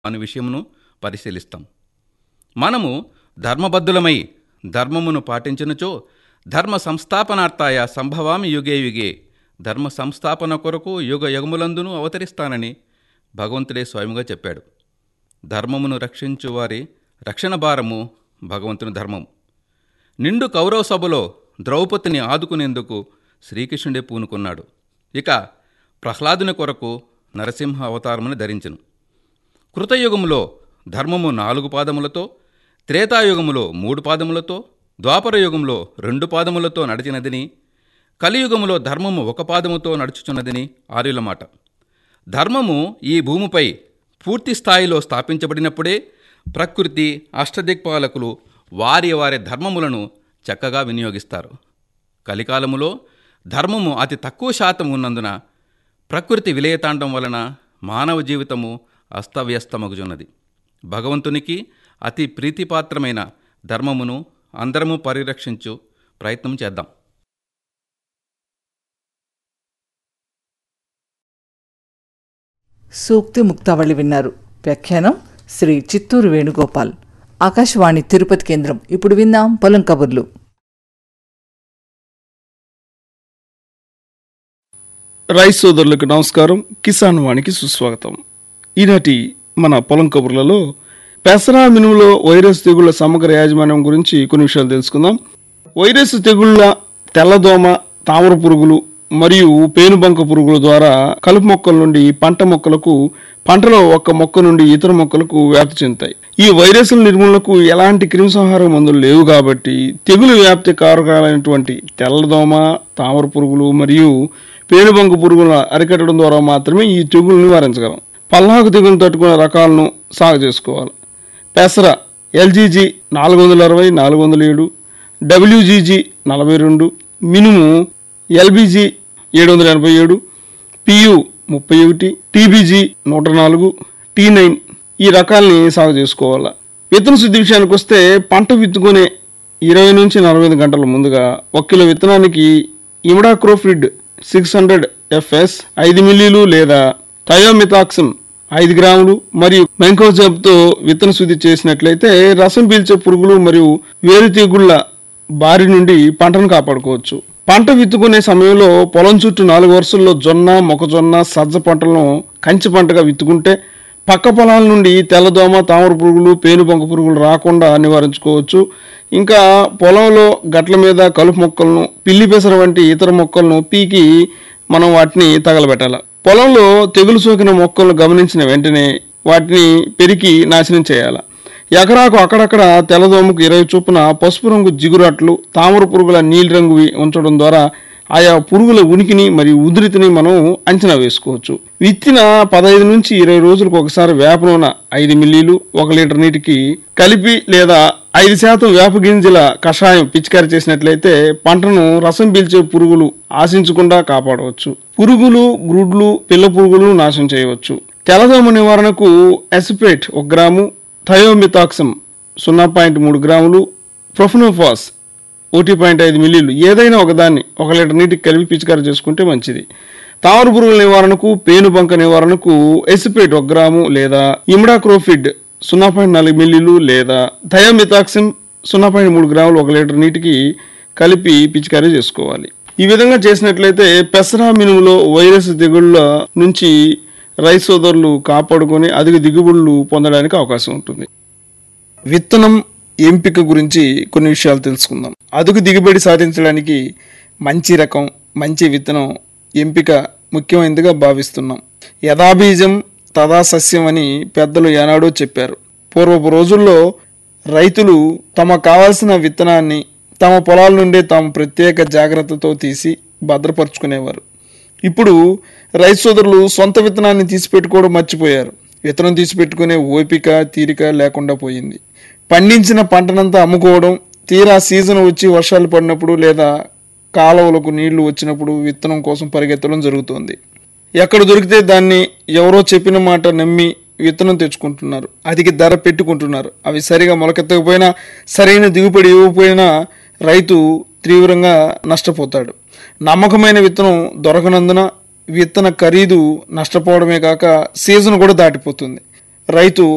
అను విషయమును పరిశీలిస్తాం మనము ధర్మబద్ధులమై ధర్మమును పాటించినచో ధర్మ సంస్థాపనార్థాయ సంభవామి యుగే యుగే ధర్మ సంస్థాపన కొరకు యుగ యుగములందును అవతరిస్తానని భగవంతుడే స్వయంగా చెప్పాడు ధర్మమును రక్షించు వారి రక్షణ భారము భగవంతుని ధర్మం నిండు కౌరవ సభలో ద్రౌపదిని ఆదుకునేందుకు శ్రీకృష్ణుడే పూనుకున్నాడు ఇక ప్రహ్లాదుని కొరకు నరసింహ అవతారమును ధరించెను కృతయుగములో ధర్మము నాలుగు పాదములతో త్రేతాయుగములో మూడు పాదములతో ద్వాపర యుగంలో రెండు పాదములతో నడిచినదని కలియుగములో ధర్మము ఒక పాదముతో నడుచుచున్నదని ఆర్యుల మాట ధర్మము ఈ భూమిపై పూర్తి స్థాయిలో స్థాపించబడినప్పుడే ప్రకృతి అష్టదిక్పాలకులు వారి వారి ధర్మములను చక్కగా వినియోగిస్తారు కలికాలములో ధర్మము అతి తక్కువ శాతం ఉన్నందున ప్రకృతి విలయతాండం వలన మానవ జీవితము అస్తవ్యస్తమగుచున్నది భగవంతునికి అతి ప్రీతిపాత్రమైన ధర్మమును అందరము పరిరక్షించు ప్రయత్నం చేద్దాం సూక్తి ముక్తావళి విన్నారు వ్యాఖ్యానం శ్రీ చిత్తూరు వేణుగోపాల్ ఆకాశవాణి తిరుపతి కేంద్రం ఇప్పుడు విందాం పొలం కబుర్లు రైస్ సోదరులకు నమస్కారం కిసాన్ వాణికి సుస్వాగతం ఈనాటి మన పొలం కబుర్లలో పెసరా మినుములో వైరస్ తెగుళ్ల సమగ్ర యాజమాన్యం గురించి కొన్ని విషయాలు తెలుసుకుందాం వైరస్ తెగుళ్ల తెల్లదోమ తామర పురుగులు మరియు పేనుబంక పురుగుల ద్వారా కలుపు మొక్కల నుండి పంట మొక్కలకు పంటలో ఒక మొక్క నుండి ఇతర మొక్కలకు వ్యాప్తి చెందుతాయి ఈ వైరస్ల నిర్మూలనకు ఎలాంటి క్రిమిసంహార మందులు లేవు కాబట్టి తెగులు వ్యాప్తి కారకాలైనటువంటి తెల్లదోమ తామర పురుగులు మరియు పేనుబంక పురుగులను అరికట్టడం ద్వారా మాత్రమే ఈ తెగులు నివారించగలం పల్లాకు తెగులు తట్టుకునే రకాలను సాగు చేసుకోవాలి పెసర ఎల్జీజీ నాలుగు వందల అరవై నాలుగు వందల ఏడు డబ్ల్యూజీజీ నలభై రెండు మినుము ఎల్బీజీ ఏడు వందల ఎనభై ఏడు పియు ముప్పై ఒకటి టీబీజీ నూట నాలుగు టీ నైన్ ఈ రకాల్ని సాగు చేసుకోవాలి విత్తన శుద్ధి విషయానికి వస్తే పంట విత్తుకునే ఇరవై నుంచి నలభై ఐదు గంటల ముందుగా ఒక కిలో విత్తనానికి ఇమిడాక్రోఫిడ్ సిక్స్ హండ్రెడ్ ఎఫ్ఎస్ ఐదు మిల్లీలు లేదా థయోమితాక్సిమ్ ఐదు గ్రాములు మరియు మెంకోజబ్తో విత్తన శుద్ధి చేసినట్లయితే రసం పీల్చే పురుగులు మరియు వేరు తెగుళ్ల బారి నుండి పంటను కాపాడుకోవచ్చు పంట విత్తుకునే సమయంలో పొలం చుట్టూ నాలుగు వరుసల్లో జొన్న మొక్కజొన్న సజ్జ పంటలను కంచి పంటగా విత్తుకుంటే పక్క పొలాల నుండి తెల్లదోమ తామర పురుగులు పేనుబంక పురుగులు రాకుండా నివారించుకోవచ్చు ఇంకా పొలంలో గట్ల మీద కలుపు మొక్కలను పిల్లి పెసర వంటి ఇతర మొక్కలను పీకి మనం వాటిని తగలబెట్టాలి పొలంలో తెగులు సోకిన మొక్కలను గమనించిన వెంటనే వాటిని పెరికి నాశనం చేయాలి ఎకరాకు అక్కడక్కడ తెల్లదోమకు ఇరవై చొప్పున పసుపు రంగు జిగురాట్లు తామర పురుగుల నీలి రంగువి ఉంచడం ద్వారా ఆయా పురుగుల ఉనికిని మరియు ఉధృతిని మనం అంచనా వేసుకోవచ్చు విత్తిన పదహైదు నుంచి ఇరవై రోజులకు ఒకసారి వేప నూనె ఐదు మిల్లీలు ఒక లీటర్ నీటికి కలిపి లేదా ఐదు శాతం వేప గింజల కషాయం పిచికారి చేసినట్లయితే పంటను రసం పీల్చే పురుగులు ఆశించకుండా కాపాడవచ్చు పురుగులు గ్రుడ్లు పిల్ల పురుగులు నాశనం చేయవచ్చు తెల్లదోమ నివారణకు ఎసిపేట్ ఒక గ్రాము థయోమితాక్సమ్ సున్నా పాయింట్ మూడు గ్రాములు ప్రొఫనోఫాస్ ఒకటి పాయింట్ ఐదు మిల్లీలు ఏదైనా ఒకదాన్ని ఒక లీటర్ నీటికి కలిపి పిచికారి చేసుకుంటే మంచిది తామర పురుగుల నివారణకు పేనుబంక నివారణకు ఎసిపేట్ ఒక గ్రాము లేదా ఇమిడాక్రోఫిడ్ సున్నా పాయింట్ నాలుగు మిల్లీలు లేదా థయోమితాక్సిమ్ సున్నా పాయింట్ మూడు గ్రాములు ఒక లీటర్ నీటికి కలిపి పిచికారీ చేసుకోవాలి ఈ విధంగా చేసినట్లయితే పెసరా మినుములో వైరస్ తెగుళ్ళ నుంచి రైస్ సోదరులు కాపాడుకొని అధిక దిగుబడులు పొందడానికి అవకాశం ఉంటుంది విత్తనం ఎంపిక గురించి కొన్ని విషయాలు తెలుసుకుందాం అదుగు దిగుబడి సాధించడానికి మంచి రకం మంచి విత్తనం ఎంపిక ముఖ్యమైనదిగా భావిస్తున్నాం యథాబీజం తదా సస్యం అని పెద్దలు ఏనాడో చెప్పారు పూర్వపు రోజుల్లో రైతులు తమ కావాల్సిన విత్తనాన్ని తమ పొలాల నుండే తాము ప్రత్యేక జాగ్రత్తతో తీసి భద్రపరుచుకునేవారు ఇప్పుడు రైతు సోదరులు సొంత విత్తనాన్ని తీసిపెట్టుకోవడం మర్చిపోయారు విత్తనం తీసిపెట్టుకునే ఓపిక తీరిక లేకుండా పోయింది పండించిన పంటనంతా అమ్ముకోవడం తీరా సీజన్ వచ్చి వర్షాలు పడినప్పుడు లేదా కాలువలకు నీళ్లు వచ్చినప్పుడు విత్తనం కోసం పరిగెత్తడం జరుగుతోంది ఎక్కడ దొరికితే దాన్ని ఎవరో చెప్పిన మాట నమ్మి విత్తనం తెచ్చుకుంటున్నారు అధిక ధర పెట్టుకుంటున్నారు అవి సరిగా మొలకెత్తకపోయినా సరైన దిగుబడి ఇవ్వకపోయినా రైతు తీవ్రంగా నష్టపోతాడు నమ్మకమైన విత్తనం దొరకనందున విత్తన ఖరీదు నష్టపోవడమే కాక సీజన్ కూడా దాటిపోతుంది రైతు